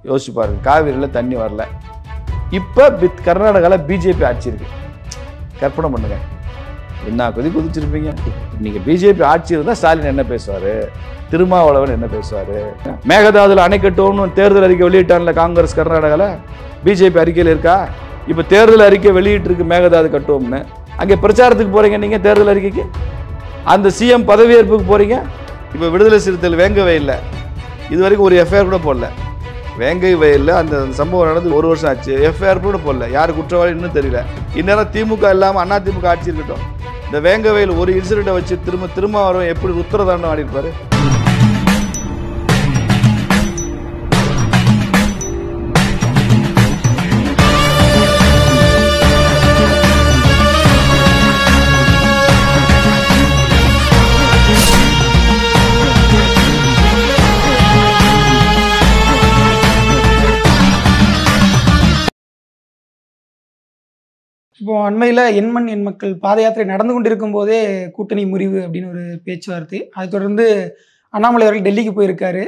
யோசிச்சு பாருங்க காவிரியில் தண்ணி வரல இப்போ பித் கர்நாடகாவில் பிஜேபி ஆட்சி இருக்கு கற்பனை பண்ணுங்க என்ன கொதி குதிச்சிருப்பீங்க நீங்க பிஜேபி ஆட்சி இருந்தால் ஸ்டாலின் என்ன பேசுவார் திருமாவளவன் என்ன பேசுவார் மேகதாதுல அணை கட்டுவோம்னு தேர்தல் அறிக்கை வெளியிட்டான்ல காங்கிரஸ் கர்நாடகாவில் பிஜேபி அறிக்கையில் இருக்கா இப்போ தேர்தல் அறிக்கை வெளியிட்டிருக்கு மேகதாது கட்டுவோம்னு அங்கே பிரச்சாரத்துக்கு போறீங்க நீங்கள் தேர்தல் அறிக்கைக்கு அந்த சிஎம் பதவியேற்புக்கு போறீங்க இப்போ விடுதலை சிறுத்தைகள் வேங்கவே இல்லை இது வரைக்கும் ஒரு எஃப்ஐஆர் கூட போடல வேங்கை வயலில் அந்த சம்பவம் நடந்து ஒரு வருஷம் ஆச்சு எஃப்ஐஆர் கூட போடல யார் குற்றவாளி இன்னும் தெரியல இந்நேரம் திமுக இல்லாமல் அண்ணா திமுக ஆட்சி இருக்கட்டும் இந்த வேங்க வயல் ஒரு இன்சிடென்ட்டை வச்சு திரும்ப திரும்ப வரும் எப்படி உத்தரதாண்டம் ஆடிருப்பாரு இப்போ அண்மையில் எண்மண் எண் மக்கள் பாத யாத்திரை நடந்து கொண்டிருக்கும் போதே கூட்டணி முறிவு அப்படின்னு ஒரு பேச்சுவார்த்தை அதை தொடர்ந்து அண்ணாமலை அவர்கள் டெல்லிக்கு போயிருக்காரு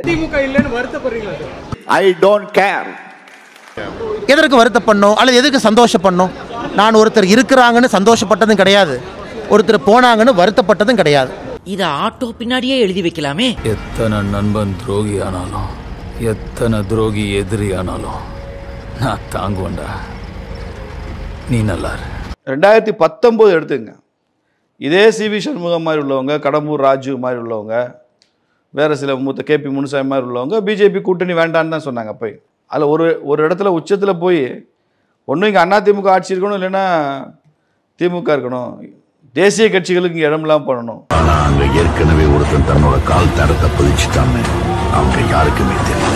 ஐ டோன்ட் கேர் எதற்கு வருத்தப்படணும் அல்லது எதுக்கு சந்தோஷப்படணும் நான் ஒருத்தர் இருக்கிறாங்கன்னு சந்தோஷப்பட்டதும் கிடையாது ஒருத்தர் போனாங்கன்னு வருத்தப்பட்டதும் கிடையாது இத ஆட்டோ பின்னாடியே எழுதி வைக்கலாமே எத்தனை நண்பன் துரோகி ஆனாலும் எத்தனை துரோகி எதிரி ஆனாலும் நான் தாங்குவேன்டா நீ நல்லா இரு. ரெண்டாயிரத்தி பத்தொம்போது எடுத்துங்க இதே சிவி சண்முகம் மாதிரி உள்ளவங்க கடம்பூர் ராஜு மாதிரி உள்ளவங்க வேறு சில மூத்த கேபி முனுசாமி மாதிரி உள்ளவங்க பிஜேபி கூட்டணி வேண்டான்னு தான் சொன்னாங்க அப்போ அதில் ஒரு ஒரு இடத்துல உச்சத்தில் போய் ஒன்றும் இங்கே அண்ணா திமுக ஆட்சி இருக்கணும் இல்லைன்னா திமுக இருக்கணும் தேசிய கட்சிகளுக்கு இங்கே இடமெல்லாம் பண்ணணும் அங்க ஏற்கனவே ஒருத்தன் தன்னோட கால் தடத்தை பதிச்சுட்டான்னு அவங்க யாருக்குமே தெரியல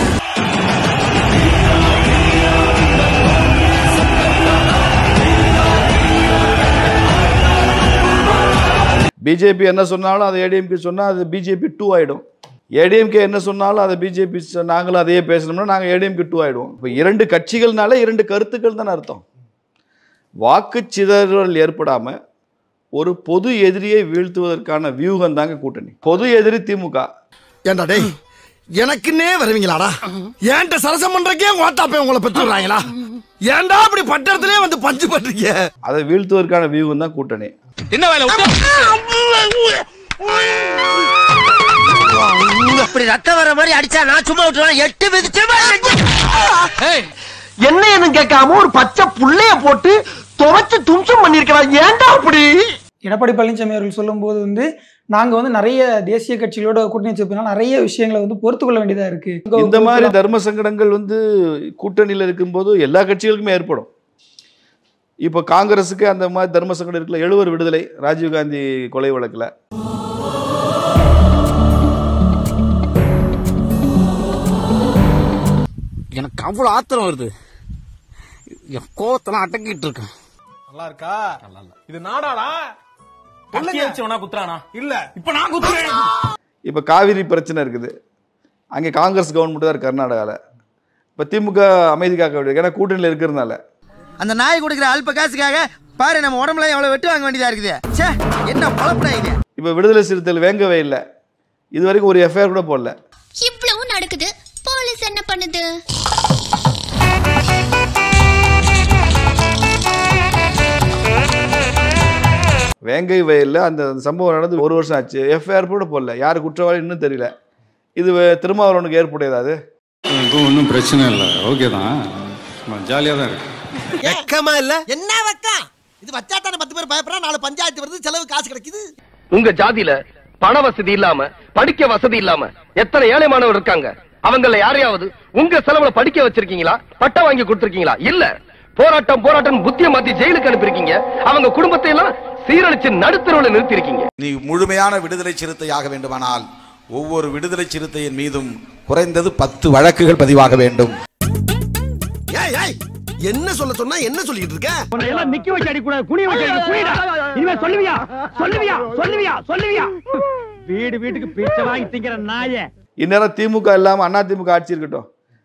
பிஜேபி என்ன சொன்னாலும் அது ஏடிஎம்கே சொன்னால் அது பிஜேபி டூ ஆகிடும் ஏடிஎம்கே என்ன சொன்னாலும் அதை பிஜேபி நாங்களும் அதையே பேசணும்னா நாங்கள் ஏடிஎம்கே டூ ஆகிடுவோம் இப்போ இரண்டு கட்சிகள்னால இரண்டு கருத்துக்கள் தானே அர்த்தம் வாக்குச் சிதறல் ஏற்படாமல் ஒரு பொது எதிரியை வீழ்த்துவதற்கான வியூகம் தாங்க கூட்டணி பொது எதிரி திமுக ஏண்டா டேய் எனக்குன்னே வருவீங்களாடா ஏன்ட்ட சரசம் பண்றக்கே ஓட்டாப்பே உங்களை பெற்றுறாங்களா ஏன்டா அப்படி பட்டத்திலே வந்து பஞ்சு பண்றீங்க அதை வீழ்த்துவதற்கான வியூகம் தான் கூட்டணி இப்படி ரத்தம் வர மாதிரி அடிச்சா நான் சும்மா விட்டுருவேன் எட்டு மிதிச்சு என்ன ஏன்னு கேட்காம ஒரு பச்சை புள்ளைய போட்டு துவைச்சு தும்சம் பண்ணிருக்கலாம் ஏன்டா அப்படி எடப்பாடி பழனிசாமி அவர்கள் சொல்லும்போது வந்து நாங்கள் வந்து நிறைய தேசிய கட்சிகளோட கூட்டணி வச்சிருப்பதுனால நிறைய விஷயங்களை வந்து பொறுத்து கொள்ள வேண்டியதாக இருக்குது இந்த மாதிரி தர்ம சங்கடங்கள் வந்து கூட்டணியில் இருக்கும்போது எல்லா கட்சிகளுக்குமே ஏற்படும் இப்போ காங்கிரஸுக்கு அந்த மாதிரி தர்ம சங்கடம் இருக்குல்ல எழுவர் விடுதலை ராஜீவ்காந்தி கொலை வழக்கில் எனக்கு அவ்வளவு ஆத்திரம் வருது என் கோவத்தெல்லாம் அடக்கிட்டு இருக்கேன் நல்லா இருக்கா நல்லா இல்ல இது நாடாடா வச்சவனா குத்துறானா இல்ல இப்ப நான் குத்துறேன் இப்போ காவிரி பிரச்சனை இருக்குது அங்கே காங்கிரஸ் கவர்மெண்ட் தான் இருக்கு கர்நாடகாவில் இப்போ திமுக அமைதி காக்க வேண்டியது ஏன்னா கூட்டணியில் இருக்கிறதுனால அந்த நாய் கொடுக்குற அல்ப காசுக்காக பாரு நம்ம உடம்புல எவ்வளவு வெட்டு வாங்க வேண்டியதா இருக்குது ச்சே என்ன பழப்படா இது இப்போ விடுதலை சிறுத்தைகள் வேங்கவே இல்லை இது வரைக்கும் ஒரு எஃப்ஐஆர் கூட போடல இவ்வளவு நடக்குது போலீஸ் என்ன பண்ணுது வேங்கை வயலில் அந்த சம்பவம் நடந்து ஒரு வருஷம் ஆச்சு எஃப்ஐஆர் கூட போடல யார் குற்றவாளி இன்னும் தெரியல இது வே- திருமாவளவனுக்கு ஏற்புடையதா அது ஒன்றும் பிரச்சனை இல்லை ஓகே தான் ஜாலியாக தான் இருக்கு வெக்கமா இல்ல என்ன வக்கா இது வச்சா தானே பத்து பேர் பயப்படுறா நாலு பஞ்சாயத்து வருது செலவு காசு கிடைக்குது உங்க ஜாதியில பண வசதி இல்லாம படிக்க வசதி இல்லாம எத்தனை ஏழை மாணவர் இருக்காங்க அவங்கள யாரையாவது உங்க செலவுல படிக்க வச்சிருக்கீங்களா பட்டம் வாங்கி கொடுத்திருக்கீங்களா இல்ல போராட்டம் போராட்டம் புத்திய மாத்தி ஜெயிலுக்கு அனுப்பியிருக்கீங்க அவங்க குடும்பத்தை எல்லாம் சீரழிச்சு நடுத்தரவுல நிறுத்தி இருக்கீங்க நீ முழுமையான விடுதலை சிறுத்தையாக வேண்டுமானால் ஒவ்வொரு விடுதலை சிறுத்தையின் மீதும் குறைந்தது பத்து வழக்குகள் பதிவாக வேண்டும் ஏய் ஏய் என்ன சொல்ல சொன்னா என்ன சொல்லிட்டு இருக்க எல்லாம் நிக்க வச்சு அடிக்கூடாது குனிய வச்சு குனிடா இனிமே சொல்லுவியா சொல்லுவியா சொல்லுவியா சொல்லுவியா வீடு வீட்டுக்கு பிச்சை வாங்கி திங்கிற நாய இந்நேரம் திமுக இல்லாமல் அண்ணா திமுக ஆட்சி இருக்கட்டும்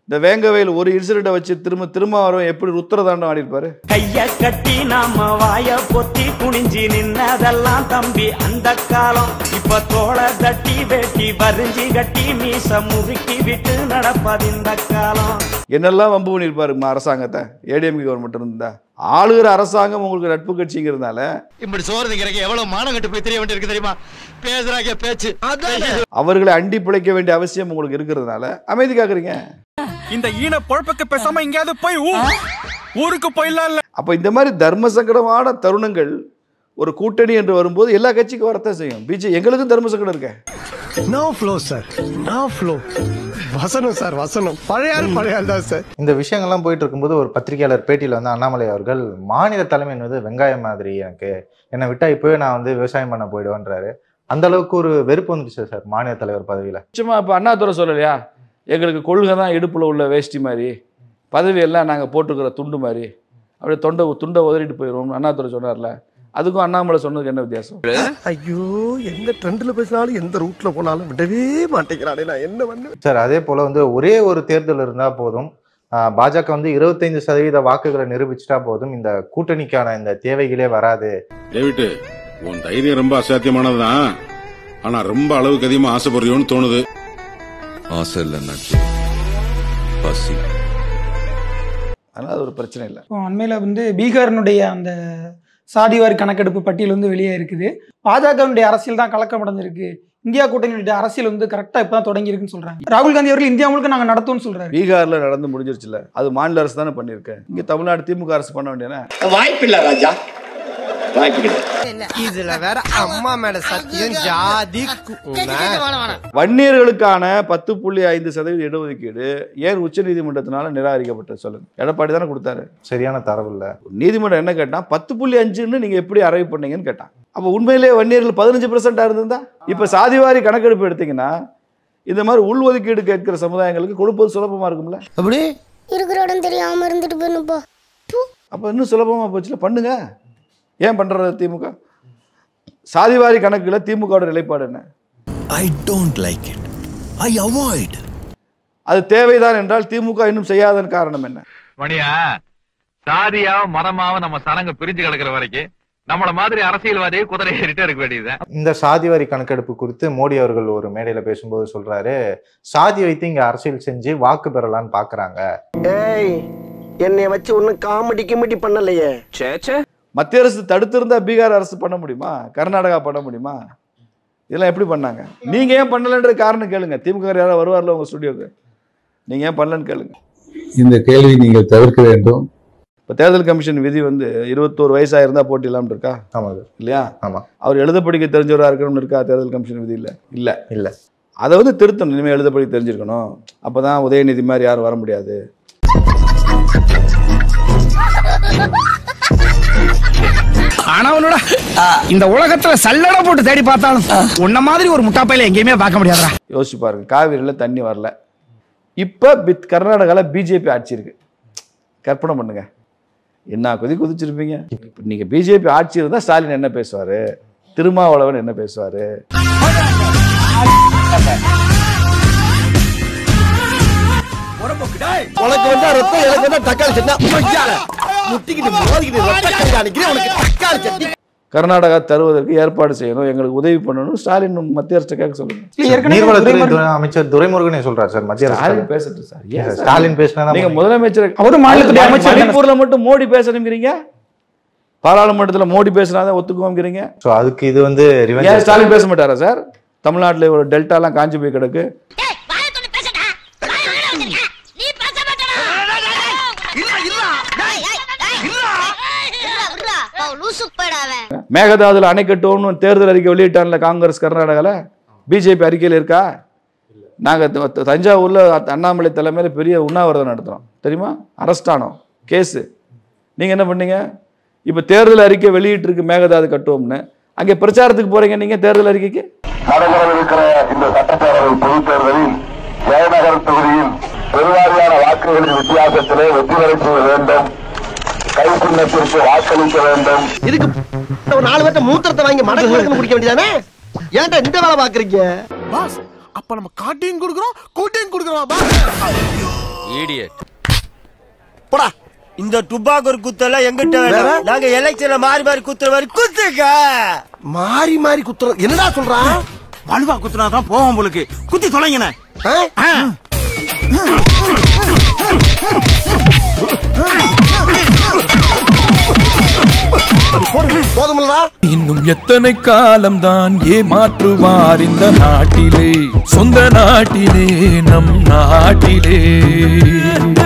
இந்த வேங்கவேல் ஒரு இன்சிடென்ட்டை வச்சு திரும்ப திரும்ப வரவன் எப்படி ருத்திரதாண்டம் ஆடிருப்பாரு கைய கட்டி நாம வாய பொத்தி குனிஞ்சி நின்னதெல்லாம் தம்பி அந்த காலம் இப்ப தோள தட்டி வெட்டி வரிஞ்சி கட்டி மீச முறுக்கி விட்டு நடப்பது இந்த காலம் என்னெல்லாம் வம்பு பண்ணியிருப்பாரு ம- அரசாங்கத்தை ஏடிஎம்கே கவர்மெண்ட் இருந்தா ஆளுகிற அரசாங்கம் உங்களுக்கு நட்பு கட்சிங்கிறதுனால இப்படி சோறு திங்கிறக்கு எவ்வளவு மானம் கட்டு போய் தெரிய வேண்டியிருக்கு தெரியுமா பேசுறாங்க பேச்சு அவர்களை அண்டி பிழைக்க வேண்டிய அவசியம் உங்களுக்கு இருக்கிறதுனால அமைதி காக்குறீங்க இந்த ஈன பொழப்புக்கு பேசாம எங்கேயாவது போய் ஊ- ஊருக்கு போயிடலாம் அப்போ இந்த மாதிரி தர்ம சங்கடமான தருணங்கள் ஒரு கூட்டணி என்று வரும்போது எல்லா கட்சிக்கும் வரத்தான் செய்யும் பிஜே எங்களுக்கும் தர்ம சங்கடம் இருக்கே no flow sir no flow வசனம் சார் வசனம் பழைய ஆள் பழைய ஆள் தான் சார் இந்த விஷயங்கள்லாம் போயிட்டு இருக்கும்போது ஒரு பத்திரிகையாளர் பேட்டியில் வந்து அண்ணாமலை அவர்கள் மாநில தலைமை வந்து வெங்காயம் மாதிரி எனக்கு என்னை விட்டா இப்போவே நான் வந்து விவசாயம் பண்ண போயிடுவேன்றாரு அந்த அளவுக்கு ஒரு வெறுப்பு வந்துச்சு சார் மாநில தலைவர் பதவியில் சும்மா இப்போ அண்ணாதுரை சொல்லலையா எங்களுக்கு கொள்கை தான் இடுப்பில் உள்ள வேஷ்டி மாதிரி பதவியெல்லாம் நாங்கள் போட்டுக்கிற துண்டு மாதிரி அப்படியே தொண்டை துண்டை உதறிட்டு போயிடுவோம் அண்ணாதுரை சொன்னார்ல அதுக்கும் அண்ணாமலை சொன்னதுக்கு என்ன வித்தியாசம் ஐயோ எந்த ட்ரெண்ட்ல பேசினாலும் எந்த ரூட்ல போனாலும் விடவே மாட்டேங்கிறானே நான் என்ன பண்ணு சார் அதே போல வந்து ஒரே ஒரு தேர்தல் இருந்தால் போதும் ஆஹ் பாஜக வந்து இருபத்தைந்து சதவீத வாக்குகளை நிரூபிச்சிட்டா போதும் இந்த கூட்டணிக்கான இந்த தேவைகளே வராது டேவிட் உன் தைரியம் ரொம்ப அசாத்தியமானதுதான் ஆனா ரொம்ப அளவுக்கு அதிகமா ஆசைப்படுறியோன்னு தோணுது ஆசை இல்லை பசி அதனால் அது ஒரு பிரச்சனை இல்லை இப்போ அண்மையில் வந்து பீகாரினுடைய அந்த சாதிவாரி கணக்கெடுப்பு பட்டியல் வந்து வெளியே இருக்குது பாஜகவினுடைய அரசியல் தான் கலக்கம் அடைஞ்சிருக்கு இந்தியா கூட்டணியுடைய அரசியல் வந்து கரெக்டாக இப்போ தான் தொடங்கியிருக்குன்னு சொல்றாங்க ராகுல் காந்தி அவர்கள் இந்தியா முழுக்க நாங்கள் நடத்துவோம்னு சொல்றாரு பீகார்ல நடந்து முடிஞ்சிருச்சுல அது மாநில அரசு தானே பண்ணியிருக்கேன் இங்க தமிழ்நாடு திமுக அரசு பண்ண வேண்டியதானே வாய்ப்பில்லை ராஜா வாய்ப்பு இதுல வேற அம்மா மேல சத்தியம் ஜாதி வன்னியர்களுக்கான பத்து புள்ளி ஐந்து சதவீத இடஒதுக்கீடு ஏன் உச்சநீதிமன்றத்தினால நிராகரிக்கப்பட்டது சொல்லுங்க எடப்பாடி தானே கொடுத்தாரு சரியான தரவு இல்லை நீதிமன்றம் என்ன கேட்டான் பத்து புள்ளி அஞ்சுன்னு நீங்க எப்படி அரைவு பண்ணீங்கன்னு கேட்டான் அப்போ உண்மையிலேயே வன்னியர்கள் பதினஞ்சு பர்சன்டா இருந்திருந்தா இப்ப சாதிவாரி கணக்கெடுப்பு எடுத்தீங்கன்னா இந்த மாதிரி உள்ஒதுக்கீடு கேட்கிற சமுதாயங்களுக்கு கொடுப்பது சுலபமா இருக்கும்ல அப்படி இருக்கிற இடம் தெரியாம இருந்துட்டு போயிடும் போ அப்போ இன்னும் சுலபமா போச்சுல பண்ணுங்க ஏன் பண்றது திமுக சாதிவாரி கணக்குல திமுகவோட நிலைப்பாடு என்ன I don't like it I avoid அது தேவைதான் என்றால் திமுக இன்னும் செய்யாதன் காரணம் என்ன மணியா சாதியாவும் மதமாவும் நம்ம சனங்க பிரிஞ்சு கிடக்குற வரைக்கும் நம்மள மாதிரி அரசியல்வாதியே குதிரை ஏறிட்டே இருக்க வேண்டியதுதான் இந்த சாதிவாரி கணக்கெடுப்பு குறித்து மோடி அவர்கள் ஒரு மேடையில பேசும்போது சொல்றாரு சாதி வைத்து இங்க அரசியல் செஞ்சு வாக்கு பெறலாம்னு பாக்குறாங்க ஏய் என்னைய வச்சு ஒன்னும் காமெடி கிமெடி பண்ணலையே மத்திய அரசு தடுத்திருந்தா பீகார் அரசு பண்ண முடியுமா கர்நாடகா பண்ண முடியுமா இதெல்லாம் எப்படி பண்ணாங்க நீங்க ஏன் பண்ணலன்ற காரணம் கேளுங்க திமுக யாராவது வருவார்ல உங்க ஸ்டுடியோக்கு நீங்க ஏன் பண்ணலன்னு கேளுங்க இந்த கேள்வி நீங்கள் தவிர்க்க வேண்டும் இப்போ தேர்தல் கமிஷன் விதி வந்து இருபத்தோரு வயசா இருந்தா போட்டிடலாம்னு இருக்கா ஆமா இல்லையா ஆமா அவர் எழுத படிக்க தெரிஞ்சவராக இருக்கணும்னு இருக்கா தேர்தல் கமிஷன் விதி இல்லை இல்லை இல்ல அதை வந்து திருத்தணும் இனிமேல் எழுத படிக்க தெரிஞ்சிருக்கணும் அப்பதான் உதயநிதி மாதிரி யாரும் வர முடியாது ஆனவனோட இந்த உலகத்துல சல்லட போட்டு தேடி பார்த்தாலும் உன்ன மாதிரி ஒரு முட்டாப்பையில எங்கேயுமே பார்க்க முடியாதுடா யோசிச்சு பாருங்க காவிரியில் தண்ணி வரல இப்போ பித் கர்நாடகாவில் பிஜேபி ஆட்சி இருக்கு கற்பனை பண்ணுங்க என்ன கொதி கொதிச்சிருப்பீங்க இப்போ நீங்கள் பிஜேபி ஆட்சி இருந்தால் ஸ்டாலின் என்ன பேசுவார் திருமாவளவன் என்ன பேசுவார் உனக்கு வந்தா ரத்தம் எனக்கு வந்தா தக்காளி சட்னா மொய்யால முட்டிக்கிட்டு மோதிக்கிட்டு ரத்த கண்காணிக்கிறேன் உனக்கு தக்காளி சட்னி கர்நாடகா தருவதற்கு ஏற்பாடு செய்யணும் எங்களுக்கு உதவி பண்ணணும் ஸ்டாலின் மத்திய அரசு கேட்க சொல்லுங்க நீர்வளத்துறை துறை அமைச்சர் துரைமுருகனே சொல்றாரு சார் மத்திய அரசு ஸ்டாலின் பேசட்டும் சார் ஏன் சார்? ஸ்டாலின் பேசினா நீங்க முதலமைச்சர் அவரும் மாநிலத்துடைய அமைச்சர் தானே? மணிப்பூர்ல மட்டும் மோடி பேசணுங்கிறீங்க பாராளுமன்றத்துல மோடி பேசினாதான் ஒத்துக்குவோங்கிறீங்க ஸோ அதுக்கு இது வந்து ஏன் revenge- ஸ்டாலின் பேச மாட்டாரா சார் தமிழ்நாட்டுல ஒரு டெல்டாலாம் காஞ்சி போய் கிடக்கு மேகதாதுல அணை கட்டுவோம்னு தேர்தல் அறிக்கை வெளியிட்டான்ல காங்கிரஸ் கர்நாடகால பிஜேபி அறிக்கையில் இருக்கா நாங்க த- த- தஞ்சாவூர்ல அ- அண்ணாமலை தலைமையில பெரிய உண்ணாவிரதம் நடத்துறோம் தெரியுமா அரெஸ்ட் ஆனோம் கேஸு நீங்க என்ன பண்ணீங்க இப்ப தேர்தல் அறிக்கை வெளியிட்டு இருக்கு மேகதாது கட்டுவோம்னு அங்கே பிரச்சாரத்துக்கு போறீங்க நீங்க தேர்தல் அறிக்கைக்கு நடைபெறவிருக்கிற இந்த சட்டப்பேரவை பொதுத் தேர்தலில் ஜெயநகர் தொகுதியில் பெருவாரியான வாக்குகளின் வித்தியாசத்திலே வெற்றி பெற செய்ய வேண்டும் கை சின்னத்திற்கு வாக்களிக்க வேண்டும் இதுக்கு ஒரு நாலு பேர்த்த மூத்திரத்தை வாங்கி மடக்கு மடக்கு குடிக்க வேண்டியதானே ஏன்டா இந்த வேலை பாக்குறீங்க பாஸ் அப்ப நம்ம காட்டியும் கொடுக்குறோம் கூட்டியும் கொடுக்குறோம் பாஸ் ஈடியட் போடா இந்த டுபாக்கூர் குத்தெல்லாம் எங்கிட்ட வேணும் நாங்க எலெக்ஷன்ல மாறி மாறி குத்துற மாதிரி குத்துக்க மாறி மாறி குத்துறது என்னடா சொல்றான் வலுவா குத்துனாதான் போவோம் உங்களுக்கு குத்தி தொலைங்கண்ணே போதுமில்லடா இன்னும் எத்தனை காலம்தான் ஏமாற்றுவார் இந்த நாட்டிலே சொந்த நாட்டிலே நம் நாட்டிலே